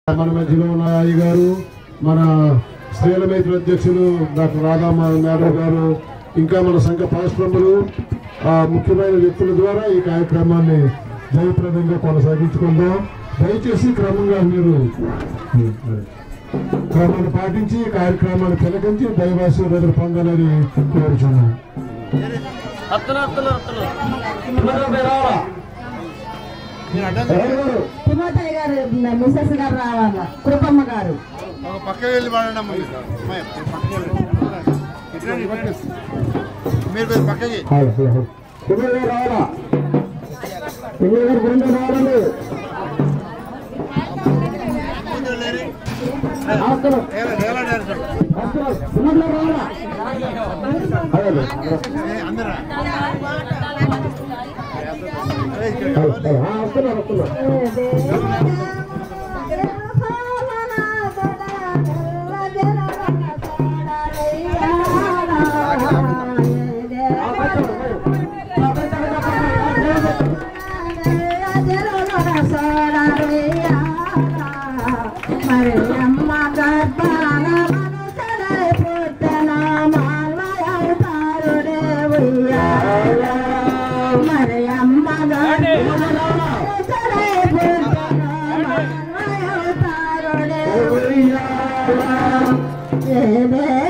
మన మధ్యలో ఉన్న అయ్య గారు మన స్త్రీల మైత్రి అధ్యక్షులు డాక్టర్ రాధా మేడం గారు ఇంకా మన సంఘ పాశ్రములు ఆ ముఖ్యమైన వ్యక్తుల ద్వారా ఈ కార్యక్రమాన్ని జయప్రదంగా కొనసాగించుకుందాం దయచేసి క్రమంగా మీరు క్రమాన్ని పాటించి ఈ కార్యక్రమాన్ని తిలకించి దైవాశీర్వాదాలు పొందాలని కోరుచున్నాను అత్తలు అత్తలు అత్తలు తిమ్మతయ్య గారు మిసెస్ గారు రావాల కృపమ్మ గారు ఒక పక్క వెళ్ళి వాడండి అమ్మ మీరు. అమ్మాయి, పక్కకి వెళ్ళండి. ఇటురండి, ఇటురండి. మీరు కొద్దిగా పక్కకి రావాలా రావాలండి ముందు వెళ్ళేరి. ఆస్కరం వేల- వేలాడారు చూడు. ఏ, అందరా అదే ఇక్కడ కావాలి. మరి అమ్మ గర్భాన మనుషులై పుట్టిన మానవతారుడే ఉయ్యాల. మరి అమ్మ గర్భాన మనుషులై పుట్టిన మానవతారుడే ఉయ్యాల. ఏదే